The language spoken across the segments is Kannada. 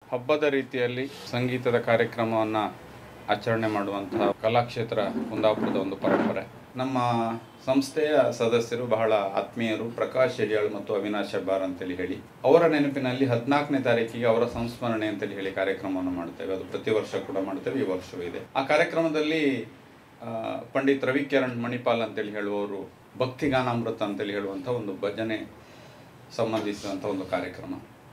ಹಬ್ಬದ ರೀತಿಯಲ್ಲಿ ಸಂಗೀತದ ಕಾರ್ಯಕ್ರಮವನ್ನು ಆಚರಣೆ ಮಾಡುವಂತಹ ಕಲಾಕ್ಷೇತ್ರ ಕುಂದಾಪುರದ ಒಂದು ಪರಂಪರೆ ನಮ್ಮ ಸಂಸ್ಥೆಯ ಸದಸ್ಯರು ಬಹಳ ಆತ್ಮೀಯರು ಪ್ರಕಾಶ್ ಹೆಡಿಯಾಳ್ ಮತ್ತು ಅವಿನಾಶ್ ಹೆಬ್ಬಾರ್ ಅಂತೇಳಿ ಹೇಳಿ ಅವರ ನೆನಪಿನಲ್ಲಿ ಹದಿನಾಲ್ಕನೇ ತಾರೀಕಿಗೆ ಅವರ ಸಂಸ್ಮರಣೆ ಅಂತೇಳಿ ಹೇಳಿ ಕಾರ್ಯಕ್ರಮವನ್ನು ಮಾಡ್ತೇವೆ ಅದು ಪ್ರತಿ ವರ್ಷ ಕೂಡ ಮಾಡ್ತೇವೆ ಈ ವರ್ಷವೂ ಇದೆ ಆ ಕಾರ್ಯಕ್ರಮದಲ್ಲಿ ಆ, ಪಂಡಿತ್ ರವಿಕಿರಣ್ ಮಣಿಪಾಲ್ ಅಂತೇಳಿ ಹೇಳುವವರು ಭಕ್ತಿಗಾನಾಮೃತ ಅಂತೇಳಿ ಹೇಳುವಂಥ ಒಂದು ಭಜನೆ ಸಂಬಂಧಿಸಿದಂಥ ಒಂದು ಕಾರ್ಯಕ್ರಮ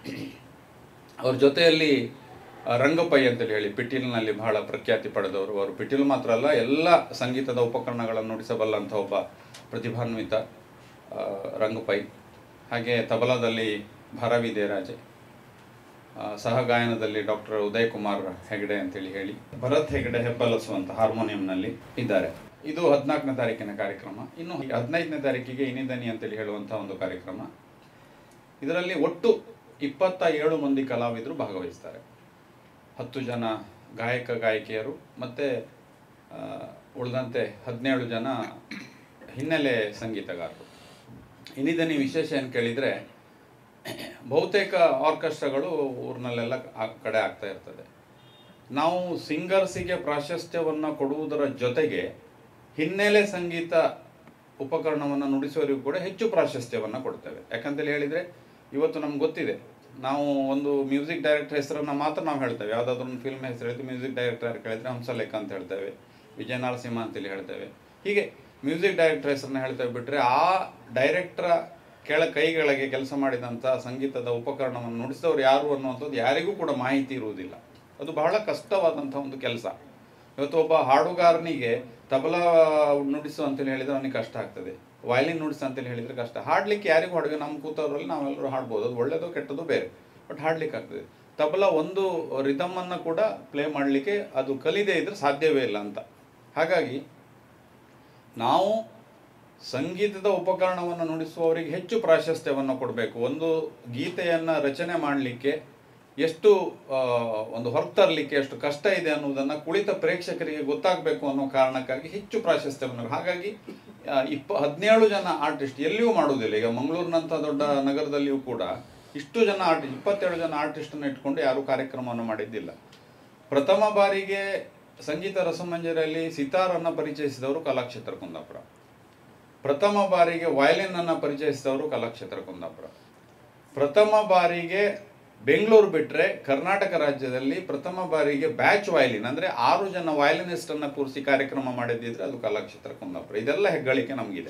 ಅವ್ರ ಜೊತೆಯಲ್ಲಿ ಆ, ರಂಗಪೈ ಅಂತೇಳಿ ಹೇಳಿ ಪಿಟೀಲ್ನಲ್ಲಿ ಬಹಳ ಪ್ರಖ್ಯಾತಿ ಪಡೆದವರು ಅವರು ಪಿಟೀಲ್ ಮಾತ್ರ ಅಲ್ಲ ಎಲ್ಲ ಸಂಗೀತದ ಉಪಕರಣಗಳನ್ನು ನುಡಿಸಬಲ್ಲಂಥ ಒಬ್ಬ ಪ್ರತಿಭಾನ್ವಿತ ಆ, ರಂಗಪೈ ಹಾಗೆ ತಬಲಾದಲ್ಲಿ ಭಾರವಿ ದೇರಾಜೆ ಆ, ಸಹಗಾಯನದಲ್ಲಿ ಡಾಕ್ಟರ್ ಉದಯ್ ಕುಮಾರ್ ಹೆಗಡೆ ಅಂತೇಳಿ ಹೇಳಿ ಭರತ್ ಹೆಗಡೆ ಹೆಬ್ಬಲಸು ಅಂತ ಹಾರ್ಮೋನಿಯಂನಲ್ಲಿ ಇದ್ದಾರೆ ಇದು ಹದಿನಾಲ್ಕನೇ ತಾರೀಕಿನ ಕಾರ್ಯಕ್ರಮ ಇನ್ನು ಹದಿನೈದನೇ ತಾರೀಕಿಗೆ ಇನಿದನಿ ಅಂತೇಳಿ ಹೇಳುವಂಥ ಒಂದು ಕಾರ್ಯಕ್ರಮ ಇದರಲ್ಲಿ ಒಟ್ಟು ಇಪ್ಪತ್ತ ಏಳು ಮಂದಿ ಕಲಾವಿದರು ಭಾಗವಹಿಸ್ತಾರೆ ಹತ್ತು ಜನ ಗಾಯಕ ಗಾಯಕಿಯರು ಮತ್ತು ಉಳಿದಂತೆ ಹದಿನೇಳು ಜನ ಹಿನ್ನೆಲೆ ಸಂಗೀತಗಾರರು ಇನ್ನಿದನಿ ವಿಶೇಷ ಏನು ಕೇಳಿದರೆ ಬಹುತೇಕ ಆರ್ಕೆಸ್ಟ್ರಾಗಳು ಊರಿನಲ್ಲೆಲ್ಲ ಆ ಕಡೆ ಆಗ್ತಾ ಇರ್ತದೆ ನಾವು ಸಿಂಗರ್ಸಿಗೆ ಪ್ರಾಶಸ್ತ್ಯವನ್ನು ಕೊಡುವುದರ ಜೊತೆಗೆ ಹಿನ್ನೆಲೆ ಸಂಗೀತ ಉಪಕರಣವನ್ನು ನುಡಿಸುವವರಿಗೂ ಕೂಡ ಹೆಚ್ಚು ಪ್ರಾಶಸ್ತ್ಯವನ್ನು ಕೊಡ್ತೇವೆ ಯಾಕಂತೇಳಿ ಹೇಳಿದರೆ ಇವತ್ತು ನಮ್ಗೆ ಗೊತ್ತಿದೆ ನಾವು ಒಂದು ಮ್ಯೂಸಿಕ್ ಡೈರೆಕ್ಟರ್ ಹೆಸರನ್ನು ಮಾತ್ರ ನಾವು ಹೇಳ್ತೇವೆ ಯಾವುದಾದ್ರೂ ಒಂದು ಫಿಲ್ಮ್ ಹೆಸರು ಹೇಳಿದ್ರೆ ಮ್ಯೂಸಿಕ್ ಡೈರೆಕ್ಟರ್ ಕೇಳಿದ್ರೆ ಹಂಸಲೇಖ ಅಂತ ಹೇಳ್ತೇವೆ ವಿಜಯ ನರಸಿಂಹ ಅಂತೇಳಿ ಹೇಳ್ತೇವೆ ಹೀಗೆ ಮ್ಯೂಸಿಕ್ ಡೈರೆಕ್ಟರ್ ಹೆಸರನ್ನ ಹೇಳ್ತೇವೆ ಬಿಟ್ಟರೆ ಆ ಡೈರೆಕ್ಟರ ಕೆಳ ಕೈಗಳಿಗೆ ಕೆಲಸ ಮಾಡಿದಂಥ ಸಂಗೀತದ ಉಪಕರಣವನ್ನು ನುಡಿಸಿದವರು ಯಾರು ಅನ್ನುವಂಥದ್ದು ಯಾರಿಗೂ ಕೂಡ ಮಾಹಿತಿ ಇರುವುದಿಲ್ಲ ಅದು ಬಹಳ ಕಷ್ಟವಾದಂಥ ಒಂದು ಕೆಲಸ ಇವತ್ತು ಒಬ್ಬ ಹಾಡುಗಾರನಿಗೆ ತಬಲಾ ನುಡಿಸು ಅಂತೇಳಿ ಹೇಳಿದ್ರೆ ಅವನಿಗೆ ಕಷ್ಟ ಆಗ್ತದೆ ವಯಲಿನ್ ನುಡಿಸು ಅಂತೇಳಿ ಹೇಳಿದ್ರೆ ಕಷ್ಟ ಹಾಡ್ಲಿಕ್ಕೆ ಯಾರಿಗೂ ಹಾಡುಗೆ ನಮ್ಮ ಕೂತವರಲ್ಲಿ ನಾವೆಲ್ಲರೂ ಹಾಡ್ಬೋದು ಅದು ಒಳ್ಳೆಯದು ಕೆಟ್ಟದ್ದು ಬೇರೆ ಬಟ್ ಹಾಡ್ಲಿಕ್ಕೆ ಆಗ್ತದೆ ತಬಲಾ ಒಂದು ರಿದಮನ್ನು ಕೂಡ ಪ್ಲೇ ಮಾಡಲಿಕ್ಕೆ ಅದು ಕಲಿದೇ ಇದ್ರೆ ಸಾಧ್ಯವೇ ಇಲ್ಲ ಅಂತ ಹಾಗಾಗಿ ನಾವು ಸಂಗೀತದ ಉಪಕರಣವನ್ನು ನುಡಿಸುವವರಿಗೆ ಹೆಚ್ಚು ಪ್ರಾಶಸ್ತ್ಯವನ್ನು ಕೊಡಬೇಕು ಒಂದು ಗೀತೆಯನ್ನು ರಚನೆ ಮಾಡಲಿಕ್ಕೆ ಎಷ್ಟು ಆ, ಒಂದು ಹೊರತರಲಿಕ್ಕೆ ಎಷ್ಟು ಕಷ್ಟ ಇದೆ ಅನ್ನೋದನ್ನು ಕುಳಿತ ಪ್ರೇಕ್ಷಕರಿಗೆ ಗೊತ್ತಾಗಬೇಕು ಅನ್ನೋ ಕಾರಣಕ್ಕಾಗಿ ಹೆಚ್ಚು ಪ್ರಾಶಸ್ತ್ಯವನ್ನು ಹಾಗಾಗಿ ಆ, ಇಪ್ಪ ಹದಿನೇಳು ಜನ ಆರ್ಟಿಸ್ಟ್ ಎಲ್ಲಿಯೂ ಮಾಡುವುದಿಲ್ಲ ಈಗ ಮಂಗಳೂರಿನಂಥ ದೊಡ್ಡ ನಗರದಲ್ಲಿಯೂ ಕೂಡ ಇಷ್ಟು ಜನ ಆರ್ಟಿಸ್ಟ್ ಇಪ್ಪತ್ತೇಳು ಜನ ಆರ್ಟಿಸ್ಟನ್ನು ಇಟ್ಕೊಂಡು ಯಾರೂ ಕಾರ್ಯಕ್ರಮವನ್ನು ಮಾಡಿದ್ದಿಲ್ಲ ಪ್ರಥಮ ಬಾರಿಗೆ ಸಂಗೀತ ರಸಮಂಜರಿಯಲ್ಲಿ ಸಿತಾರನ್ನು ಪರಿಚಯಿಸಿದವರು ಕಲಾಕ್ಷೇತ್ರ ಕುಂದಾಪುರ ಪ್ರಥಮ ಬಾರಿಗೆ ವಯಲಿನ್ ಅನ್ನು ಪರಿಚಯಿಸಿದವರು ಕಲಾಕ್ಷೇತ್ರ ಕುಂದಾಪುರ ಪ್ರಥಮ ಬಾರಿಗೆ ಬೆಂಗಳೂರು ಬಿಟ್ಟರೆ ಕರ್ನಾಟಕ ರಾಜ್ಯದಲ್ಲಿ ಪ್ರಥಮ ಬಾರಿಗೆ ಬ್ಯಾಚ್ ವಯಲಿನ್ ಅಂದರೆ ಆರು ಜನ ವಯಲಿನಿಸ್ಟ್ ಅನ್ನ ಕೂರಿಸಿ ಕಾರ್ಯಕ್ರಮ ಮಾಡಿದ್ದಿದ್ರೆ ಅದು ಕಲಾಕ್ಷೇತ್ರ ಕುಂದಾಪುರ ಇದೆಲ್ಲ ಹೆಗ್ಗಳಿಕೆ ನಮಗಿದೆ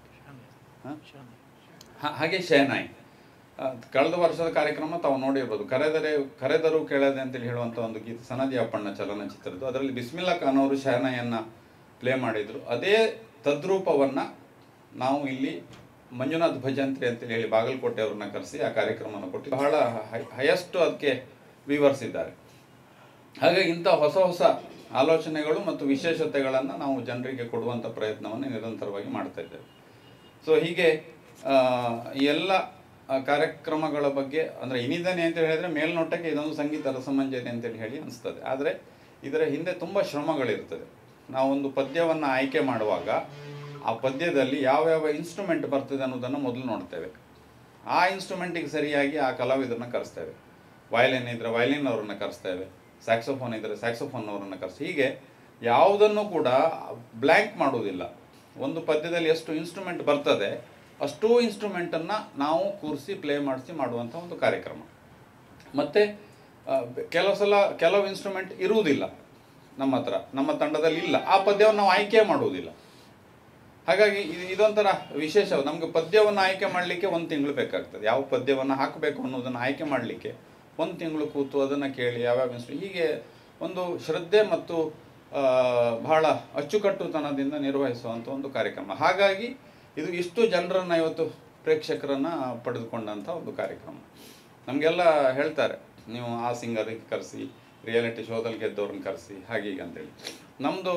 ಹ- ಹಾಗೆ ಶೆಹನಾಯಿ ಆ, ಕಳೆದ ವರ್ಷದ ಕಾರ್ಯಕ್ರಮ ತಾವು ನೋಡಿರ್ಬೋದು ಕರೆದರೆ ಕರೆದರು ಕೇಳದೆ ಅಂತೇಳಿ ಹೇಳುವಂಥ ಒಂದು ಗೀತೆ ಸನದಿ ಅಪ್ಪಣ್ಣ ಚಲನಚಿತ್ರದ್ದು ಅದರಲ್ಲಿ ಬಿಸ್ಮಿಲ್ಲಾ ಖಾನ್ ಅವರು ಶೆಹನಾಯಿಯನ್ನು ಪ್ಲೇ ಮಾಡಿದರು ಅದೇ ತದ್ರೂಪವನ್ನು ನಾವು ಇಲ್ಲಿ ಮಂಜುನಾಥ್ ಭಜಂತ್ರಿ ಅಂತೇಳಿ ಹೇಳಿ ಬಾಗಲಕೋಟೆ ಅವ್ರನ್ನ ಕರೆಸಿ ಆ ಕಾರ್ಯಕ್ರಮವನ್ನು ಕೊಟ್ಟು ಬಹಳ ಹೈಯೆಸ್ಟ್ ಅದಕ್ಕೆ ವಿವರ್ಸ್ ಇದ್ದಾರೆ ಹಾಗಾಗಿ ಇಂಥ ಹೊಸ ಹೊಸ ಆಲೋಚನೆಗಳು ಮತ್ತು ವಿಶೇಷತೆಗಳನ್ನು ನಾವು ಜನರಿಗೆ ಕೊಡುವಂಥ ಪ್ರಯತ್ನವನ್ನು ನಿರಂತರವಾಗಿ ಮಾಡ್ತಾ ಇದ್ದೇವೆ ಸೊ ಹೀಗೆ ಆ, ಈ ಎಲ್ಲ ಆ, ಕಾರ್ಯಕ್ರಮಗಳ ಬಗ್ಗೆ ಅಂದರೆ ಇನಿದನೆ ಅಂತ ಹೇಳಿದ್ರೆ ಮೇಲ್ನೋಟಕ್ಕೆ ಇದೊಂದು ಸಂಗೀತ ರಸಮಂಜರಿ ಅಂತೇಳಿ ಹೇಳಿ ಅನಿಸ್ತದೆ ಆದರೆ ಇದರ ಹಿಂದೆ ತುಂಬ ಶ್ರಮಗಳಿರ್ತದೆ ನಾವೊಂದು ಪದ್ಯವನ್ನು ಆಯ್ಕೆ ಮಾಡುವಾಗ ಆ ಪದ್ಯದಲ್ಲಿ ಯಾವ್ಯಾವ ಇನ್ಸ್ಟ್ರೂಮೆಂಟ್ ಬರ್ತದೆ ಅನ್ನೋದನ್ನು ಮೊದಲು ನೋಡ್ತೇವೆ ಆ ಇನ್ಸ್ಟ್ರೂಮೆಂಟಿಗೆ ಸರಿಯಾಗಿ ಆ ಕಲಾವಿದರನ್ನ ಕರೆಸ್ತೇವೆ ವಯಲಿನ್ ಇದ್ರೆ ವಯಲಿನ್ ಅವರನ್ನ ಕರೆಸ್ತೇವೆ ಸ್ಯಾಕ್ಸೋಫೋನ್ ಇದ್ರೆ ಸ್ಯಾಕ್ಸೋಫೋನ್ ಅವರನ್ನ ಕರೆಸಿ ಹೀಗೆ ಯಾವುದನ್ನು ಕೂಡ ಬ್ಲ್ಯಾಂಕ್ ಮಾಡುವುದಿಲ್ಲ ಒಂದು ಪದ್ಯದಲ್ಲಿ ಎಷ್ಟು ಇನ್ಸ್ಟ್ರೂಮೆಂಟ್ ಬರ್ತದೆ ಅಷ್ಟೂ ಇನ್ಸ್ಟ್ರೂಮೆಂಟನ್ನು ನಾವು ಕೂರಿಸಿ ಪ್ಲೇ ಮಾಡಿಸಿ ಮಾಡುವಂಥ ಒಂದು ಕಾರ್ಯಕ್ರಮ ಮತ್ತು ಕೆಲವು ಸಲ ಕೆಲವು ಇನ್ಸ್ಟ್ರೂಮೆಂಟ್ ಇರುವುದಿಲ್ಲ ನಮ್ಮ ಹತ್ರ ನಮ್ಮ ತಂಡದಲ್ಲಿ ಇಲ್ಲ ಆ ಪದ್ಯವನ್ನು ನಾವು ಆಯ್ಕೆ ಮಾಡುವುದಿಲ್ಲ ಹಾಗಾಗಿ ಇದು ಇದೊಂಥರ ವಿಶೇಷ ನಮಗೆ ಪದ್ಯವನ್ನು ಆಯ್ಕೆ ಮಾಡಲಿಕ್ಕೆ ಒಂದು ತಿಂಗಳು ಬೇಕಾಗ್ತದೆ ಯಾವ ಪದ್ಯವನ್ನು ಹಾಕಬೇಕು ಅನ್ನೋದನ್ನು ಆಯ್ಕೆ ಮಾಡಲಿಕ್ಕೆ ಒಂದು ತಿಂಗಳು ಕೂತು ಅದನ್ನು ಕೇಳಿ ಯಾವ್ಯಾವ ಇನ್ಸ್ಟ್ರು ಹೀಗೆ ಒಂದು ಶ್ರದ್ಧೆ ಮತ್ತು ಆ, ಬಹಳ ಅಚ್ಚುಕಟ್ಟುತನದಿಂದ ನಿರ್ವಹಿಸುವಂಥ ಒಂದು ಕಾರ್ಯಕ್ರಮ ಹಾಗಾಗಿ ಇದು ಇಷ್ಟು ಜನರನ್ನು ಇವತ್ತು ಪ್ರೇಕ್ಷಕರನ್ನು ಪಡೆದುಕೊಂಡಂಥ ಒಂದು ಕಾರ್ಯಕ್ರಮ ನಮಗೆಲ್ಲ ಹೇಳ್ತಾರೆ ನೀವು ಆ ಸಿಂಗರಿಗೆ ಕರೆಸಿ ರಿಯಾಲಿಟಿ ಶೋದಲ್ಲಿ ಗೆದ್ದವ್ರನ್ನ ಕರೆಸಿ ಹಾಗೆ ಹೀಗೆ ಅಂತೇಳಿ ನಮ್ಮದು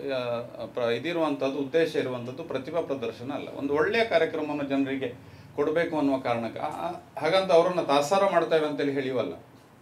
ಪ್ರ ಇದಿರುವಂಥದ್ದು ಉದ್ದೇಶ ಇರುವಂಥದ್ದು ಪ್ರತಿಭಾ ಪ್ರದರ್ಶನ ಅಲ್ಲ ಒಂದು ಒಳ್ಳೆಯ ಕಾರ್ಯಕ್ರಮವನ್ನು ಜನರಿಗೆ ಕೊಡಬೇಕು ಅನ್ನುವ ಕಾರಣಕ್ಕೆ ಆ- ಆ- ಹಾಗಂತ ಅವರನ್ನು ತಾತ್ಸಾರ ಮಾಡ್ತೇವೆ ಅಂತೇಳಿ ಹೇಳಿವಲ್ಲ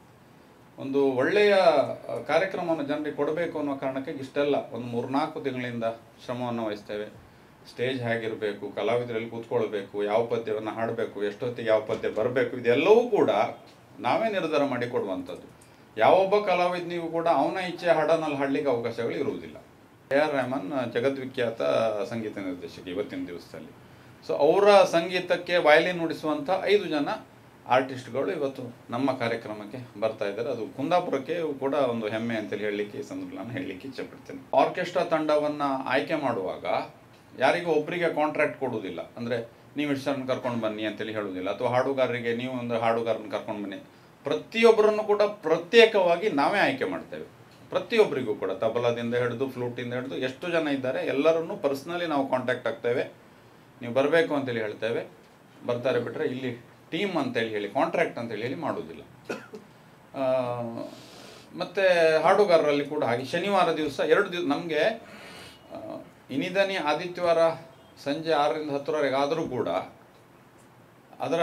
ಒಂದು ಒಳ್ಳೆಯ ಆ, ಕಾರ್ಯಕ್ರಮವನ್ನು ಜನರಿಗೆ ಕೊಡಬೇಕು ಅನ್ನೋ ಕಾರಣಕ್ಕೆ ಇಷ್ಟೆಲ್ಲ ಒಂದು ಮೂರ್ನಾಲ್ಕು ತಿಂಗಳಿಂದ ಶ್ರಮವನ್ನು ವಹಿಸ್ತೇವೆ ಸ್ಟೇಜ್ ಹೇಗಿರಬೇಕು ಕಲಾವಿದರಲ್ಲಿ ಕೂತ್ಕೊಳ್ಬೇಕು ಯಾವ ಪದ್ಯವನ್ನು ಹಾಡಬೇಕು ಎಷ್ಟೊತ್ತಿಗೆ ಯಾವ ಪದ್ಯ ಬರಬೇಕು ಇದೆಲ್ಲವೂ ಕೂಡ ನಾವೇ ನಿರ್ಧಾರ ಮಾಡಿ ಕೊಡುವಂಥದ್ದು ಯಾವೊಬ್ಬ ಕಲಾವಿದನಿಗೂ ಕೂಡ ಅವನ ಇಚ್ಛೆ ಹಾಡನಲ್ಲಿ ಹಾಡಲಿಕ್ಕೆ ಅವಕಾಶಗಳು ಇರುವುದಿಲ್ಲ ಎ ಆರ್ ರೆಹಮಾನ್ ಜಗದ್ವಿಖ್ಯಾತ ಸಂಗೀತ ನಿರ್ದೇಶಕ ಇವತ್ತಿನ ದಿವಸದಲ್ಲಿ ಸೊ ಅವರ ಸಂಗೀತಕ್ಕೆ ವಯಲಿನ್ ನುಡಿಸುವಂಥ ಐದು ಜನ ಆರ್ಟಿಸ್ಟ್ಗಳು ಇವತ್ತು ನಮ್ಮ ಕಾರ್ಯಕ್ರಮಕ್ಕೆ ಬರ್ತಾ ಇದ್ದಾರೆ ಅದು ಕುಂದಾಪುರಕ್ಕೆ ಕೂಡ ಒಂದು ಹೆಮ್ಮೆ ಅಂತೇಳಿ ಹೇಳಲಿಕ್ಕೆ ಈ ಸಂದರ್ಭ ನಾನು ಹೇಳಲಿಕ್ಕೆ ಇಚ್ಛೆಪಡ್ತೇನೆ ಆರ್ಕೆಸ್ಟ್ರಾ ತಂಡವನ್ನು ಆಯ್ಕೆ ಮಾಡುವಾಗ ಯಾರಿಗೂ ಒಬ್ಬರಿಗೆ ಕಾಂಟ್ರಾಕ್ಟ್ ಕೊಡುವುದಿಲ್ಲ ಅಂದರೆ ನೀವು ಇಷ್ಟನ್ನು ಕರ್ಕೊಂಡು ಬನ್ನಿ ಅಂತೇಳಿ ಹೇಳುವುದಿಲ್ಲ ಅಥವಾ ಹಾಡುಗಾರರಿಗೆ ನೀವು ಒಂದು ಹಾಡುಗಾರನ ಕರ್ಕೊಂಡು ಬನ್ನಿ ಪ್ರತಿಯೊಬ್ಬರನ್ನು ಕೂಡ ಪ್ರತ್ಯೇಕವಾಗಿ ನಾವೇ ಆಯ್ಕೆ ಮಾಡ್ತೇವೆ ಪ್ರತಿಯೊಬ್ಬರಿಗೂ ಕೂಡ ತಬಲದಿಂದ ಹಿಡಿದು ಫ್ಲೂಟಿಂದ ಹಿಡಿದು ಎಷ್ಟು ಜನ ಇದ್ದಾರೆ ಎಲ್ಲರನ್ನೂ ಪರ್ಸ್ನಲಿ ನಾವು ಕಾಂಟ್ಯಾಕ್ಟ್ ಆಗ್ತೇವೆ ನೀವು ಬರಬೇಕು ಅಂತೇಳಿ ಹೇಳ್ತೇವೆ ಬರ್ತಾರೆ ಬಿಟ್ಟರೆ ಇಲ್ಲಿ ಟೀಮ್ ಅಂತೇಳಿ ಹೇಳಿ ಕಾಂಟ್ರಾಕ್ಟ್ ಅಂತೇಳಿ ಹೇಳಿ ಮಾಡೋದಿಲ್ಲ ಆ, ಮತ್ತೆ ಹಾಡುಗಾರರಲ್ಲಿ ಕೂಡ ಹಾಗೆ ಶನಿವಾರ ದಿವಸ ಎರಡು ದಿವಸ ನಮಗೆ ಇನಿದನಿ ಆದಿತ್ಯವಾರ ಸಂಜೆ ಆರರಿಂದ ಹತ್ತರವರೆಗೆ ಆದರೂ ಕೂಡ ಅದರ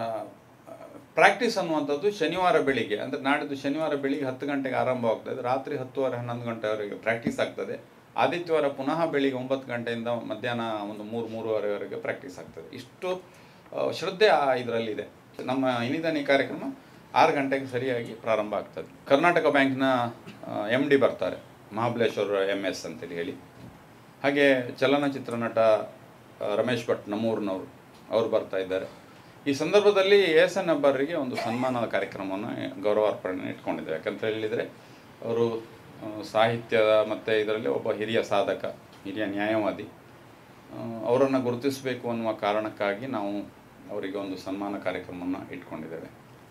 ಪ್ರಾಕ್ಟೀಸ್ ಅನ್ನುವಂಥದ್ದು ಶನಿವಾರ ಬೆಳಿಗ್ಗೆ ಅಂದರೆ ನಾಡಿದ್ದು ಶನಿವಾರ ಬೆಳಿಗ್ಗೆ ಹತ್ತು ಗಂಟೆಗೆ ಆರಂಭವಾಗ್ತದೆ ರಾತ್ರಿ ಹತ್ತುವರೆ ಹನ್ನೊಂದು ಗಂಟೆವರೆಗೆ ಪ್ರಾಕ್ಟೀಸ್ ಆಗ್ತದೆ ಆದಿತ್ಯವಾರ ಪುನಃ ಬೆಳಿಗ್ಗೆ ಒಂಬತ್ತು ಗಂಟೆಯಿಂದ ಮಧ್ಯಾಹ್ನ ಒಂದು ಮೂರು ಮೂರುವರೆವರೆಗೆ ಪ್ರಾಕ್ಟೀಸ್ ಆಗ್ತದೆ ಇಷ್ಟು ಆ, ಶ್ರದ್ಧೆ ಆ ಇದರಲ್ಲಿದೆ ನಮ್ಮ ಇನಿದನಿ ಕಾರ್ಯಕ್ರಮ ಆರು ಗಂಟೆಗೆ ಸರಿಯಾಗಿ ಪ್ರಾರಂಭ ಆಗ್ತದೆ ಕರ್ನಾಟಕ ಬ್ಯಾಂಕ್ನ ಎಮ್ ಡಿ ಬರ್ತಾರೆ ಮಹಾಬಲೇಶ್ವರ ಎಮ್ ಎಸ್ ಅಂತೇಳಿ ಹೇಳಿ ಹಾಗೆ ಚಲನಚಿತ್ರ ನಟ ಆ, ರಮೇಶ್ ಭಟ್ ನಮ್ಮೂರಿನವರು ಅವರು ಬರ್ತಾ ಇದ್ದಾರೆ ಈ ಸಂದರ್ಭದಲ್ಲಿ ಎಸ್ ಎನ್ ಅಬ್ಬರಿಗೆ ಒಂದು ಸನ್ಮಾನದ ಕಾರ್ಯಕ್ರಮವನ್ನು ಗೌರವಾರ್ಪಣೆ ಇಟ್ಕೊಂಡಿದ್ದೇವೆ ಯಾಕಂತ ಹೇಳಿದರೆ ಅವರು ಆ, ಸಾಹಿತ್ಯದ ಮತ್ತು ಇದರಲ್ಲಿ ಒಬ್ಬ ಹಿರಿಯ ಸಾಧಕ ಹಿರಿಯ ನ್ಯಾಯವಾದಿ ಅವರನ್ನು ಗುರುತಿಸಬೇಕು ಅನ್ನುವ ಕಾರಣಕ್ಕಾಗಿ ನಾವು ಅವರಿಗೆ ಒಂದು ಸನ್ಮಾನ ಕಾರ್ಯಕ್ರಮವನ್ನು ಇಟ್ಕೊಂಡಿದ್ದೇವೆ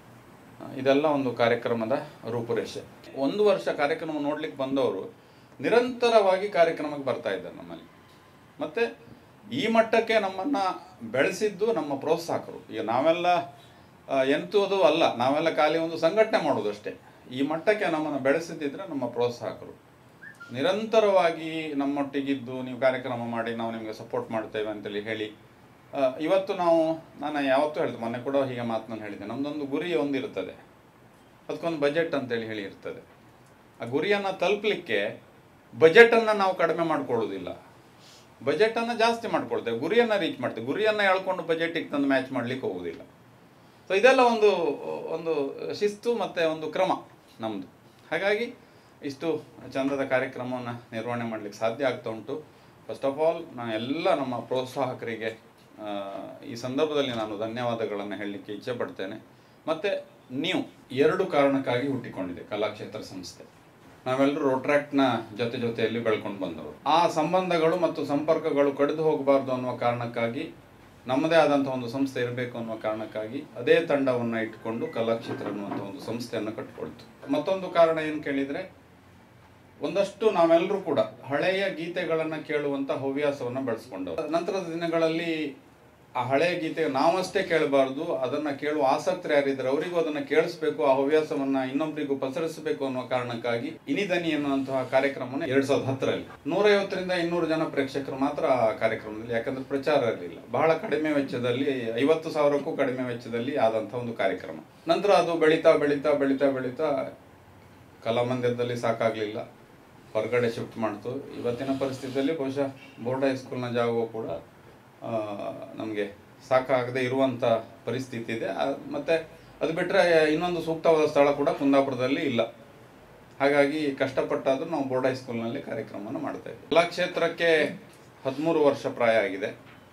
ಆ, ಇದೆಲ್ಲ ಒಂದು ಕಾರ್ಯಕ್ರಮದ ರೂಪುರೇಷೆ ಒಂದು ವರ್ಷ ಕಾರ್ಯಕ್ರಮ ನೋಡ್ಲಿಕ್ಕೆ ಬಂದವರು ನಿರಂತರವಾಗಿ ಕಾರ್ಯಕ್ರಮಕ್ಕೆ ಬರ್ತಾ ಇದ್ದಾರೆ ನಮ್ಮಲ್ಲಿ ಮತ್ತು ಈ ಮಟ್ಟಕ್ಕೆ ನಮ್ಮನ್ನು ಬೆಳೆಸಿದ್ದು ನಮ್ಮ ಪ್ರೋತ್ಸಾಹಕರು ಈಗ ನಾವೆಲ್ಲ ಆ, ಎಂತುವುದು ಅಲ್ಲ ನಾವೆಲ್ಲ ಖಾಲಿ ಒಂದು ಸಂಘಟನೆ ಮಾಡೋದು ಅಷ್ಟೇ ಈ ಮಟ್ಟಕ್ಕೆ ನಮ್ಮನ್ನು ಬೆಳೆಸಿದ್ದಿದ್ರೆ ನಮ್ಮ ಪ್ರೋತ್ಸಾಹಕರು ನಿರಂತರವಾಗಿ ನಮ್ಮೊಟ್ಟಿಗಿದ್ದು ನೀವು ಕಾರ್ಯಕ್ರಮ ಮಾಡಿ ನಾವು ನಿಮಗೆ ಸಪೋರ್ಟ್ ಮಾಡ್ತೇವೆ ಅಂತೇಳಿ ಹೇಳಿ ಆ, ಇವತ್ತು ನಾವು ನಾನು ಯಾವತ್ತೂ ಹೇಳಿದೆ ಮೊನ್ನೆ ಕೂಡ ಹೀಗೆ ಮಾತನ್ನು ಹೇಳಿದೆ ನಮ್ಮದೊಂದು ಗುರಿ ಒಂದಿರ್ತದೆ ಅದಕ್ಕೊಂದು ಬಜೆಟ್ ಅಂತೇಳಿ ಹೇಳಿ ಇರ್ತದೆ ಆ ಗುರಿಯನ್ನು ತಲುಪಲಿಕ್ಕೆ ಬಜೆಟನ್ನು ನಾವು ಕಡಿಮೆ ಮಾಡ್ಕೊಳ್ಳೋದಿಲ್ಲ ಬಜೆಟನ್ನು ಜಾಸ್ತಿ ಮಾಡ್ಕೊಳ್ತೇವೆ ಗುರಿಯನ್ನು ರೀಚ್ ಮಾಡ್ತೇವೆ ಗುರಿಯನ್ನು ಎಳ್ಕೊಂಡು ಬಜೆಟಿಗೆ ತಂದು ಮ್ಯಾಚ್ ಮಾಡ್ಲಿಕ್ಕೆ ಹೋಗೋದಿಲ್ಲ ಸೊ ಇದೆಲ್ಲ ಒಂದು ಒಂದು ಶಿಸ್ತು ಮತ್ತು ಒಂದು ಕ್ರಮ ನಮ್ಮದು ಹಾಗಾಗಿ ಇಷ್ಟು ಚಂದದ ಕಾರ್ಯಕ್ರಮವನ್ನು ನಿರ್ವಹಣೆ ಮಾಡಲಿಕ್ಕೆ ಸಾಧ್ಯ ಆಗ್ತಾ ಉಂಟು ಫಸ್ಟ್ ಆಫ್ ಆಲ್ ನಾನು ಎಲ್ಲ ನಮ್ಮ ಪ್ರೋತ್ಸಾಹಕರಿಗೆ ಆ, ಈ ಸಂದರ್ಭದಲ್ಲಿ ನಾನು ಧನ್ಯವಾದಗಳನ್ನು ಹೇಳಲಿಕ್ಕೆ ಇಚ್ಛೆ ಪಡ್ತೇನೆ ಮತ್ತು ನೀವು ಎರಡು ಕಾರಣಕ್ಕಾಗಿ ಹುಟ್ಟಿಕೊಂಡಿದೆ ಕಲಾಕ್ಷೇತ್ರ ಸಂಸ್ಥೆ ನಾವೆಲ್ಲರೂ ರೋಟ್ರಾಕ್ಟ್ನ ಜೊತೆ ಜೊತೆಯಲ್ಲಿ ಬೆಳ್ಕೊಂಡು ಬಂದವರು ಆ ಸಂಬಂಧಗಳು ಮತ್ತು ಸಂಪರ್ಕಗಳು ಕಡಿದು ಹೋಗಬಾರ್ದು ಅನ್ನುವ ಕಾರಣಕ್ಕಾಗಿ ನಮ್ಮದೇ ಆದಂಥ ಒಂದು ಸಂಸ್ಥೆ ಇರಬೇಕು ಅನ್ನುವ ಕಾರಣಕ್ಕಾಗಿ ಅದೇ ತಂಡವನ್ನು ಇಟ್ಕೊಂಡು ಕಲಾಕ್ಷೇತ್ರ ಅನ್ನುವಂಥ ಒಂದು ಸಂಸ್ಥೆಯನ್ನು ಕಟ್ಕೊಳ್ತು ಮತ್ತೊಂದು ಕಾರಣ ಏನು ಕೇಳಿದರೆ ಒಂದಷ್ಟು ನಾವೆಲ್ಲರೂ ಕೂಡ ಹಳೆಯ ಗೀತೆಗಳನ್ನು ಕೇಳುವಂಥ ಹವ್ಯಾಸವನ್ನು ಬೆಳೆಸ್ಕೊಂಡವು ನಂತರದ ದಿನಗಳಲ್ಲಿ ಆ ಹಳೆಯ ಗೀತೆ ನಾವಷ್ಟೇ ಕೇಳಬಾರ್ದು ಅದನ್ನು ಕೇಳುವ ಆಸಕ್ತರು ಯಾರಿದ್ದಾರೆ ಅವರಿಗೂ ಅದನ್ನು ಕೇಳಿಸ್ಬೇಕು ಆ ಹವ್ಯಾಸವನ್ನು ಇನ್ನೊಬ್ಬರಿಗೂ ಪಸರಿಸಬೇಕು ಅನ್ನುವ ಕಾರಣಕ್ಕಾಗಿ ಇನಿದನಿ ಎನ್ನುವಂತಹ ಕಾರ್ಯಕ್ರಮವನ್ನು ಎರಡ್ ಸಾವಿರದ ಹತ್ತರಲ್ಲಿ ನೂರೈವತ್ತರಿಂದ ಇನ್ನೂರು ಜನ ಪ್ರೇಕ್ಷಕರು ಮಾತ್ರ ಆ ಕಾರ್ಯಕ್ರಮದಲ್ಲಿ ಯಾಕಂದ್ರೆ ಪ್ರಚಾರ ಇರಲಿಲ್ಲ ಬಹಳ ಕಡಿಮೆ ವೆಚ್ಚದಲ್ಲಿ ಐವತ್ತು ಸಾವಿರಕ್ಕೂ ಕಡಿಮೆ ವೆಚ್ಚದಲ್ಲಿ ಆದಂಥ ಒಂದು ಕಾರ್ಯಕ್ರಮ ನಂತರ ಅದು ಬೆಳೀತಾ ಬೆಳೀತಾ ಬೆಳೀತಾ ಬೆಳೀತಾ ಕಲಾಮಂದಿರದಲ್ಲಿ ಸಾಕಾಗಲಿಲ್ಲ ಹೊರಗಡೆ ಶಿಫ್ಟ್ ಮಾಡ್ತು ಇವತ್ತಿನ ಪರಿಸ್ಥಿತಿಯಲ್ಲಿ ಬಹುಶಃ ಬೋರ್ಡ್ ಹೈಸ್ಕೂಲ್ನ ಜಾಗವು ಕೂಡ ನಮಗೆ ಸಾಕಾಗದೆ ಇರುವಂಥ ಪರಿಸ್ಥಿತಿ ಇದೆ ಆ- ಮತ್ತೆ ಅದು ಬಿಟ್ಟರೆ ಇನ್ನೊಂದು ಸೂಕ್ತವಾದ ಸ್ಥಳ ಕೂಡ ಕುಂದಾಪುರದಲ್ಲಿ ಇಲ್ಲ ಹಾಗಾಗಿ ಕಷ್ಟಪಟ್ಟಾದರೂ ನಾವು ಬೋರ್ಡ್ ಹೈಸ್ಕೂಲ್ನಲ್ಲಿ ಕಾರ್ಯಕ್ರಮವನ್ನು ಮಾಡ್ತಾ ಇದ್ದೀವಿ ಕಲಾಕ್ಷೇತ್ರಕ್ಕೆ ಹದಿಮೂರು ವರ್ಷ ಪ್ರಾಯ ಆಗಿದೆ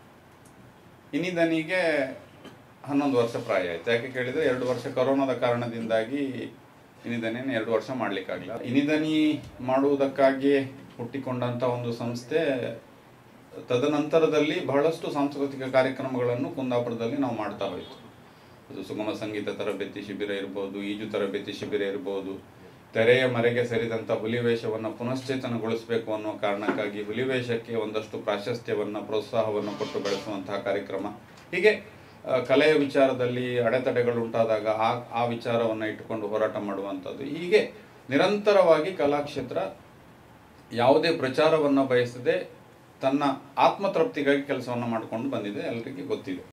ಇನಿದನಿಗೆ ಹನ್ನೊಂದು ವರ್ಷ ಪ್ರಾಯ ಆಯಿತು ಯಾಕೆ ಕೇಳಿದರೆ ಎರಡು ವರ್ಷ ಕೊರೋನಾದ ಕಾರಣದಿಂದಾಗಿ ಇನಿದನಿಯನ್ನು ಎರಡು ವರ್ಷ ಮಾಡಲಿಕ್ಕಾಗಲಿಲ್ಲ ಇನಿದನಿ ಮಾಡುವುದಕ್ಕಾಗಿಯೇ ಹುಟ್ಟಿಕೊಂಡಂಥ ಒಂದು ಸಂಸ್ಥೆ ತದನಂತರದಲ್ಲಿ ಬಹಳಷ್ಟು ಸಾಂಸ್ಕೃತಿಕ ಕಾರ್ಯಕ್ರಮಗಳನ್ನು ಕುಂದಾಪುರದಲ್ಲಿ ನಾವು ಮಾಡ್ತಾ ಹೋಯಿತು ಅದು ಸುಗಮ ಸಂಗೀತ ತರಬೇತಿ ಶಿಬಿರ ಇರ್ಬೋದು ಈಜು ತರಬೇತಿ ಶಿಬಿರ ಇರ್ಬೋದು ತೆರೆಯ ಮರೆಗೆ ಸೇರಿದಂಥ ಹುಲಿವೇಷವನ್ನು ಪುನಶ್ಚೇತನಗೊಳಿಸಬೇಕು ಅನ್ನೋ ಕಾರಣಕ್ಕಾಗಿ ಹುಲಿವೇಷಕ್ಕೆ ಒಂದಷ್ಟು ಪ್ರಾಶಸ್ತ್ಯವನ್ನು ಪ್ರೋತ್ಸಾಹವನ್ನು ಕೊಟ್ಟು ಬೆಳೆಸುವಂತಹ ಕಾರ್ಯಕ್ರಮ ಹೀಗೆ ಆ, ಕಲೆಯ ವಿಚಾರದಲ್ಲಿ ಅಡೆತಡೆಗಳು ಉಂಟಾದಾಗ ಆ ಆ ವಿಚಾರವನ್ನು ಇಟ್ಟುಕೊಂಡು ಹೋರಾಟ ಮಾಡುವಂಥದ್ದು ಹೀಗೆ ನಿರಂತರವಾಗಿ ಕಲಾಕ್ಷೇತ್ರ ಯಾವುದೇ ಪ್ರಚಾರವನ್ನು ಬಯಸದೆ ತನ್ನ ಆತ್ಮತೃಪ್ತಿಗಾಗಿ ಕೆಲಸವನ್ನು ಮಾಡಿಕೊಂಡು ಬಂದಿದೆ ಎಲ್ಲರಿಗೂ ಗೊತ್ತಿದೆ